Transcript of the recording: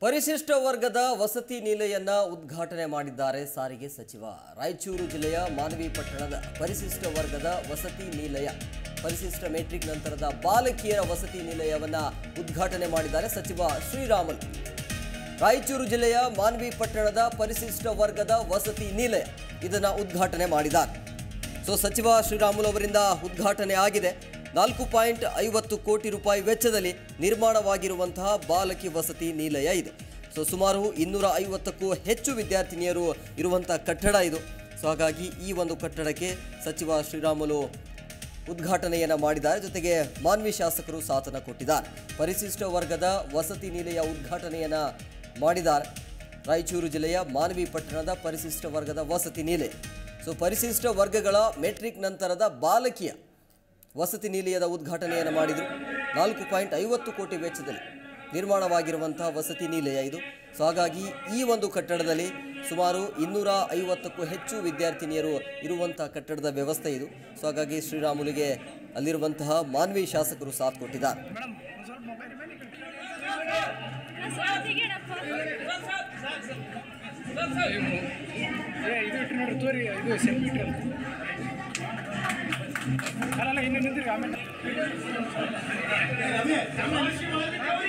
ಪರಿಶಿಷ್ಟ ವರ್ಗದ ವಸತಿ ನಿಲಯನ್ನ ಉದ್ಘಾಟನೆ ಮಾಡಿದ್ದಾರೆ ಸಾರಿಗೆ ಸಚಿವ ರಾಯಚೂರು ಜಿಲ್ಲೆಯ ಮಾನವಿ ಪಟ್ಟಣದ ಪರಿಶಿಷ್ಟ ವರ್ಗದ ವಸತಿ ನಿಲಯ ಪರಿಶಿಷ್ಟ ಮೆಟ್ರಿಕ್ ನಂತರದ ಬಾಲಕಿಯರ ವಸತಿ ನಿಲಯವನ್ನ ಉದ್ಘಾಟನೆ ಮಾಡಿದ್ದಾರೆ ಸಚಿವ ಶ್ರೀರಾಮನ್ ರಾಯಚೂರು ಜಿಲ್ಲೆಯ ಮಾನ್ವಿ ಪಟ್ಟಣದ ಪರಿಶಿಷ್ಟ ವರ್ಗದ ವಸತಿ ನಿಲಯ ಇದನ್ನ ಉದ್ಘಾಟನೆ ಮಾಡಿದ್ದಾರೆ ಸೊ ಸಚಿವ ಶ್ರೀರಾಮುಲು ಅವರಿಂದ ಉದ್ಘಾಟನೆ ಆಗಿದೆ ನಾಲ್ಕು ಪಾಯಿಂಟ್ ಐವತ್ತು ಕೋಟಿ ರೂಪಾಯಿ ವೆಚ್ಚದಲ್ಲಿ ನಿರ್ಮಾಣವಾಗಿರುವಂತಹ ಬಾಲಕಿ ವಸತಿ ನಿಲಯ ಇದೆ ಸೊ ಸುಮಾರು ಇನ್ನೂರ ಐವತ್ತಕ್ಕೂ ಹೆಚ್ಚು ವಿದ್ಯಾರ್ಥಿನಿಯರು ಇರುವಂಥ ಕಟ್ಟಡ ಇದು ಸೊ ಹಾಗಾಗಿ ಈ ಒಂದು ಕಟ್ಟಡಕ್ಕೆ ಸಚಿವ ಶ್ರೀರಾಮುಲು ಉದ್ಘಾಟನೆಯನ್ನು ಮಾಡಿದ್ದಾರೆ ಜೊತೆಗೆ ಮಾನ್ವಿ ಶಾಸಕರು ಸಾಥನ ಕೊಟ್ಟಿದ್ದಾರೆ ಪರಿಶಿಷ್ಟ ವರ್ಗದ ವಸತಿ ನಿಲಯ ಉದ್ಘಾಟನೆಯನ್ನು ಮಾಡಿದ್ದಾರೆ ರಾಯಚೂರು ಜಿಲ್ಲೆಯ ಮಾನವಿ ಪಟ್ಟಣದ ಪರಿಶಿಷ್ಟ ವರ್ಗದ ವಸತಿ ನಿಲಯ ಸೊ ಪರಿಶಿಷ್ಟ ವರ್ಗಗಳ ಮೆಟ್ರಿಕ್ ನಂತರದ ಬಾಲಕಿಯ ವಸತಿ ನಿಲಯದ ಉದ್ಘಾಟನೆಯನ್ನು ಮಾಡಿದರು ನಾಲ್ಕು ಪಾಯಿಂಟ್ ಐವತ್ತು ಕೋಟಿ ವೆಚ್ಚದಲ್ಲಿ ನಿರ್ಮಾಣವಾಗಿರುವಂತಹ ವಸತಿ ನಿಲಯ ಇದು ಸೊ ಹಾಗಾಗಿ ಈ ಒಂದು ಕಟ್ಟಡದಲ್ಲಿ ಸುಮಾರು ಇನ್ನೂರ ಐವತ್ತಕ್ಕೂ ಹೆಚ್ಚು ವಿದ್ಯಾರ್ಥಿನಿಯರು ಇರುವಂಥ ಕಟ್ಟಡದ ವ್ಯವಸ್ಥೆ ಇದು ಸೊ ಹಾಗಾಗಿ ಶ್ರೀರಾಮುಲಿಗೆ ಅಲ್ಲಿರುವಂತಹ ಮಾನ್ವಿ ಶಾಸಕರು ಸಾಥ್ ಕೊಟ್ಟಿದ್ದಾರೆ ಏ ಇದು ಇಟ್ಟು ನೋಡ್ರಿ ತೋರಿ ಇದು ಸೆಲ್ಫಿ ಇಟ್ರಿ ಅಲ್ಲ ಅಲ್ಲ ಇನ್ನು ನಿಂದ್ರಿ ಆಮೇಲೆ